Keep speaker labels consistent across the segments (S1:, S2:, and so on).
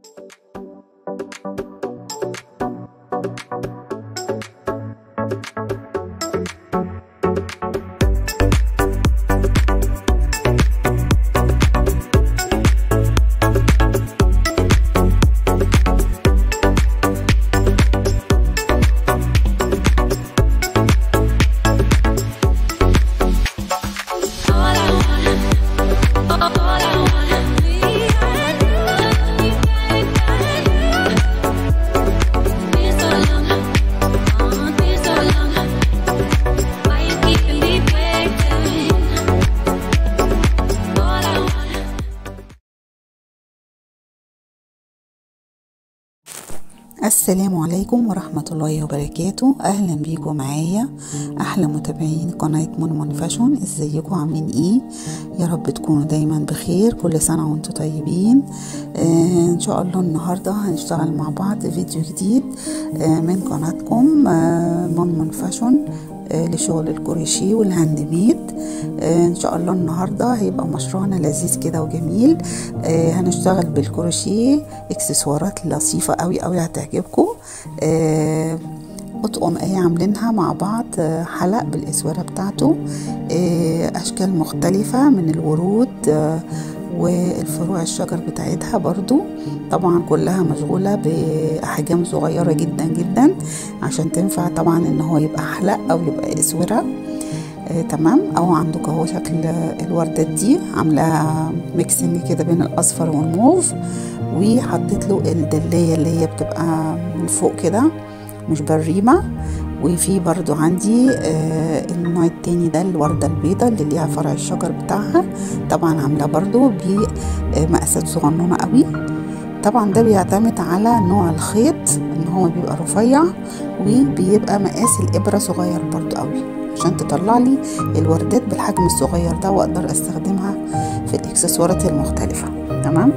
S1: السلام عليكم ورحمة الله وبركاته أهلا بيكم معايا أحلى متابعين قناة منمن فاشون ازيكم عاملين ايه يا رب تكونوا دايما بخير كل سنة وانتم طيبين آه ان شاء الله النهاردة هنشتغل مع بعض فيديو جديد آه من قناتكم آه منمن فاشون آه لشغل الكروشيه والهاند ميد آه ان شاء الله النهارده هيبقى مشروعنا لذيذ كده وجميل آه هنشتغل بالكروشيه اكسسوارات لطيفه قوي قوي هتعجبكم آه اطقم ايه عاملينها مع بعض حلق بالاسوره بتاعته اشكال مختلفه من الورود والفروع الشجر بتاعتها برضو طبعا كلها مشغولة بأحجام صغيرة جدا جدا عشان تنفع طبعا ان هو يبقى حلق او يبقى اسورة آه تمام او عندك اهو شكل الوردات دي عاملاها ميكسنج كده بين الاصفر والموف وحطيت له الدلية اللي هي بتبقى من فوق كده مش بريمة وفي برضو عندي آه النوع التاني ده الوردة البيضة اللي ليها فرع الشجر بتاعها طبعا عاملة برضو بمقاسات صغنونة قوي طبعا ده بيعتمد على نوع الخيط ان هو بيبقى رفيع وبيبقى مقاس الابرة صغير برضو قوي عشان تطلع لي الوردات بالحجم الصغير ده واقدر استخدمها في الاكسسوارات المختلفة تمام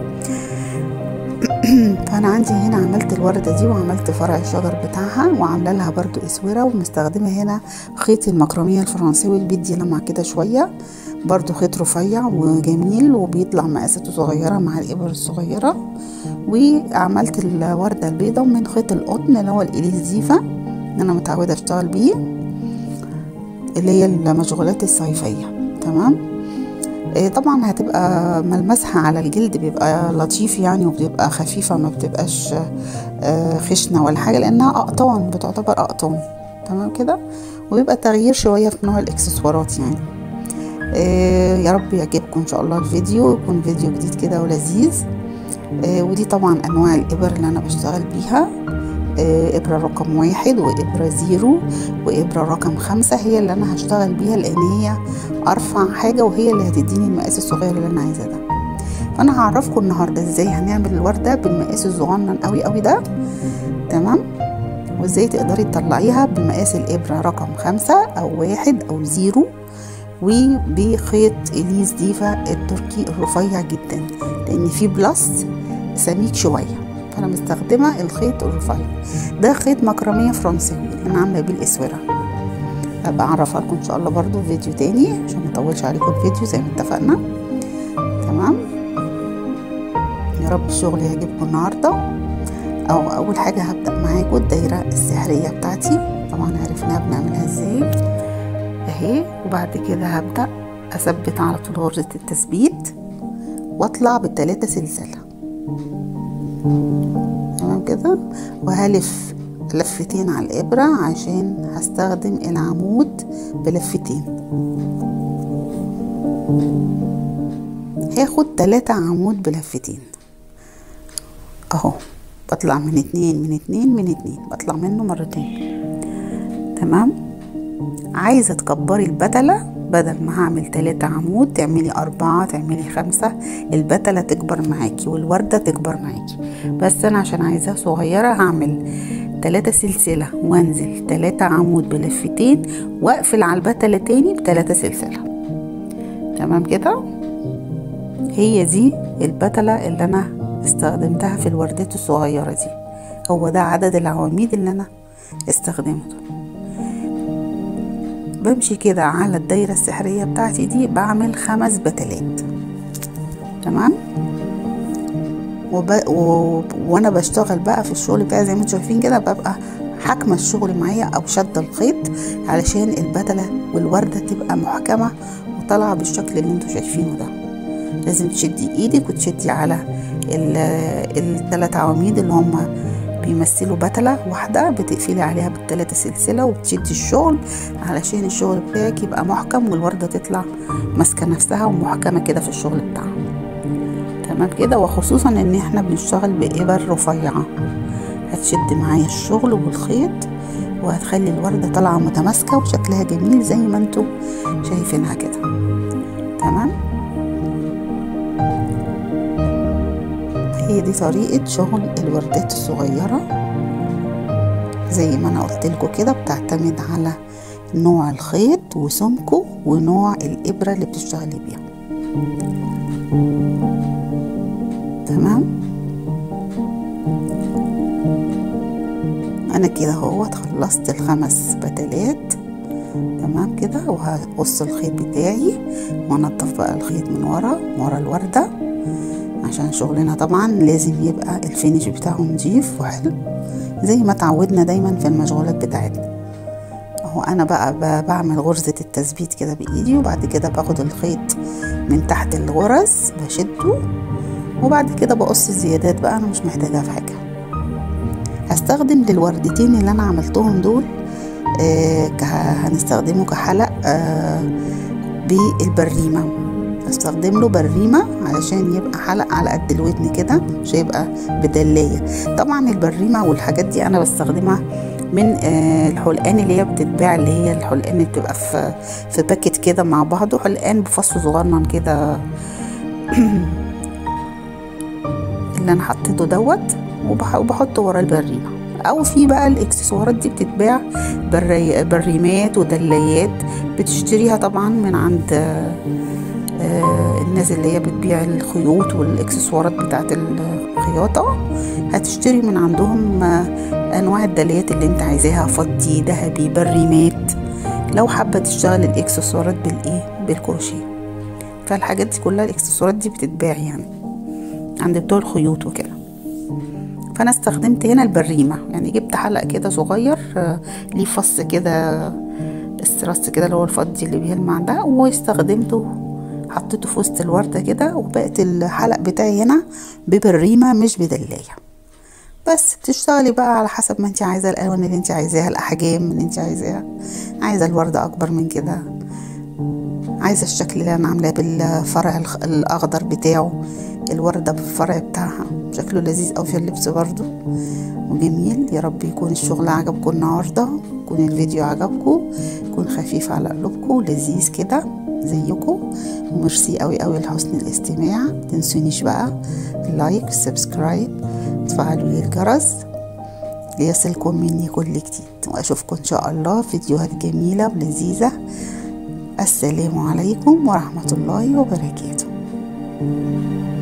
S1: فانا عندي هنا عملت الورده دي وعملت فرع الشجر بتاعها وعامله لها برضو اسوره ومستخدمه هنا خيط المكرميه الفرنساوي اللي بيدي لمع كده شويه برضو خيط رفيع وجميل وبيطلع مقاساته صغيره مع الابر الصغيره وعملت الورده البيضاء من خيط القطن اللي هو الاليزيفا اللي انا متعوده اشتغل بيه اللي هي المشغولات الصيفيه تمام طبعا هتبقى ملمسها على الجلد بيبقى لطيف يعني وبتبقى خفيفة ما بتبقاش خشنة ولا حاجة لأنها أقطان بتعتبر أقطان تمام كده ويبقى تغيير شوية في نوع الإكسسوارات يعني يا رب يعجبكم إن شاء الله الفيديو يكون فيديو جديد كده ولذيذ ودي طبعا أنواع الإبر اللي أنا بشتغل بيها إبرة رقم واحد وإبرة زيرو وإبرة رقم خمسة هي اللي أنا هشتغل بيها لأن هي أرفع حاجة وهي اللي هتديني المقاس الصغير اللي أنا عايزاه ده فأنا هعرفكم النهاردة إزاي هنعمل الوردة بالمقاس الصغنن قوي قوي ده تمام وإزاي تقدري تطلعيها بمقاس الإبرة رقم خمسة أو واحد أو زيرو وبخيط إليز ديفا التركي الرفيع جدا لأن فيه بلس سميك شويه انا مستخدمه الخيط الرفيع ده خيط مكرميه فرنساوي انا عامله بيه الاسوره هبقى اعرفها لكم ان شاء الله برضو في فيديو تاني عشان ما اطولش عليكم الفيديو زي ما اتفقنا تمام يا رب الشغل يعجبكم النهارده او اول حاجه هبدا معاكم الدايره السحريه بتاعتي طبعا عرفناها بنعملها ازاي اهي وبعد كده هبدا اثبت على طول غرزه التثبيت واطلع بالثلاثه سلسله تمام كده وهلف لفتين على الإبرة عشان هستخدم العمود بلفتين هاخد تلاتة عمود بلفتين اهو بطلع من اتنين من اتنين من اتنين بطلع منه مرتين تمام عايزة تكبري البتلة بدل ما هعمل تلاتة عمود تعملي أربعة تعملي خمسة البتلة تكبر معاكي والوردة تكبر معاكي بس أنا عشان عايزاها صغيرة هعمل تلاتة سلسلة وانزل تلاتة عمود بلفتين واقفل على البتلة تاني بتلاتة سلسلة تمام كده هي دي البتلة اللي أنا استخدمتها في الوردات الصغيرة دي هو ده عدد العواميد اللي أنا استخدمته بمشي كده على الدايرة السحرية بتاعتي دي بعمل خمس بتلات تمام وب... و... وانا بشتغل بقى في الشغل بتاعي زي ما انتم شايفين كده ببقى حاكمه الشغل معايا او شاده الخيط علشان البدله والورده تبقى محكمه وطالعه بالشكل اللي انتم شايفينه ده لازم تشدي ايدك وتشدي على الثلاث عواميد اللي هم بيمثلوا بتلة واحدة بتقفلي عليها بالتلاتة سلسلة وبتشدي الشغل علشان الشغل بتاعك يبقى محكم والوردة تطلع ماسكة نفسها ومحكمة كده في الشغل بتاعها تمام كده وخصوصا ان احنا بنشتغل بإبر رفيعة هتشد معايا الشغل والخيط وهتخلي الوردة طالعة متماسكة وشكلها جميل زي ما انتوا شايفينها كده تمام هي دي طريقة شغل الوردات الصغيرة زي ما انا قلت لكم كده بتعتمد على نوع الخيط وسمكه ونوع الإبرة اللي بتشتغلي بيها تمام انا كده اهوت خلصت الخمس بدلات تمام كده وهقص الخيط بتاعي وانضف بقى الخيط من ورا ورا الورده عشان شغلنا طبعا لازم يبقى الفينش بتاعه نضيف وحلو زي ما اتعودنا دايما في المشغولات بتاعتنا اهو انا بقى بعمل غرزة التثبيت كده بايدي وبعد كده باخد الخيط من تحت الغرز بشده وبعد كده بقص الزيادات بقى انا مش محتاجها في حاجة هستخدم للوردتين اللي انا عملتهم دول آه هنستخدمه كحلق آه بالبريمة هستخدم له بريمة علشان يبقى حلق على قد الودن كده مش هيبقى بدلاية طبعا البريمة والحاجات دي انا بستخدمها من آه الحلقان اللي هي بتتباع اللي هي الحلقان اللي بتبقى في في باكت كده مع بعضه حلقان بفص صغنن كده اللي انا حطيته دوت وبحطه ورا البريمه او في بقى الاكسسوارات دي بتتباع بري بريمات ودلايات بتشتريها طبعا من عند آه الناس اللي هي بتبيع الخيوط والاكسسوارات بتاعت الخياطة هتشتري من عندهم آه انواع الدلايات اللي انت عايزاها فضي ذهبي بريمات لو حابة تشتغل الاكسسوارات بالايه بالكروشيه فالحاجات دي كلها الاكسسوارات دي بتتباع يعني عند بتوع الخيوط وكده فانا استخدمت هنا البريمه يعني جبت حلق كده صغير آه ليه فص كده استرس كده اللي هو الفضي اللي بيلمع ده واستخدمته حطيته في وسط الورده كده وبقت الحلق بتاعي هنا ببريمه مش بدلايه بس بتشتغلي بقى على حسب ما انت عايزه الالوان اللي انت عايزاها الاحجام اللي انت عايزاها عايزه الورده اكبر من كده عايزه الشكل اللي انا عاملاه بالفرع الاخضر بتاعه الوردة بالفرع بتاعها شكله لذيذ أوي في اللبس برضو وجميل يا رب يكون الشغل عجبكم النهاردة يكون الفيديو عجبكم يكون خفيف على قلوبكم لذيذ كده زيكم وميرسي قوي قوي لحسن الاستماع متنسونيش بقى اللايك والسبسكرايب تفعلوا لي الجرس ليصلكم مني كل جديد واشوفكم ان شاء الله فيديوهات جميله ولذيذه السلام عليكم ورحمه الله وبركاته